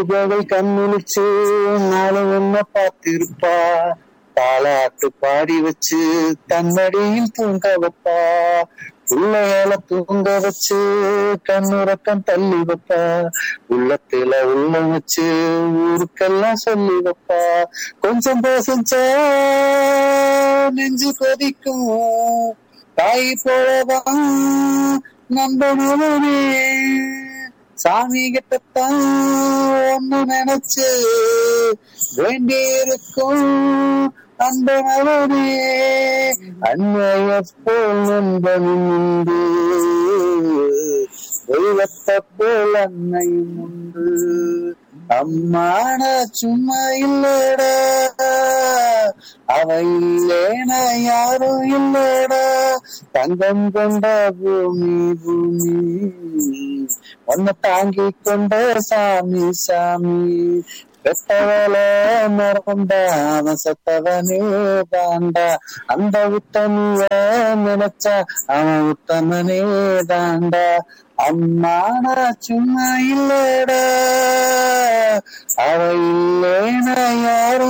பகல் கண்முழிச்சு நாளும் என்ன பார்த்திருப்பா தாலாட்டு பாடி வச்சு தன்னடியில் தூங்க வைப்பா பிள்ளைகளை தூங்க வச்சு கண்ணுறக்கம் தள்ளி வைப்பா உள்ளத்துல உள்ள வச்சு ஊருக்கெல்லாம் சொல்லி வைப்பா கொஞ்சம் பேசஞ்சா நெஞ்சு கொதிக்கும் தாய் போலதான் நம்பணுமே சாமி கிட்டத்தான் ஒண்ணு நினைச்சு வேண்டி இருக்கும் அந்த மகனே அன்னைய போல் நண்பனும் உண்டு தெய்வத்தை போல் அன்னையும் உண்டு அம்மான சும்மா இல்லடா அவ இல்லேன யாரும் இல்லடா தங்கம் கொண்ட பூமி பூமி உன்னை தாங்கி கொண்ட சாமி சாமி பெத்தவள மறந்தா அவன் செத்தவனே தாண்டா அந்த உத்தமிய நினைச்சா அவன் உத்தமனே தாண்டா அம்மான சும்மா இல்லடா அவ இல்லேன யாரும்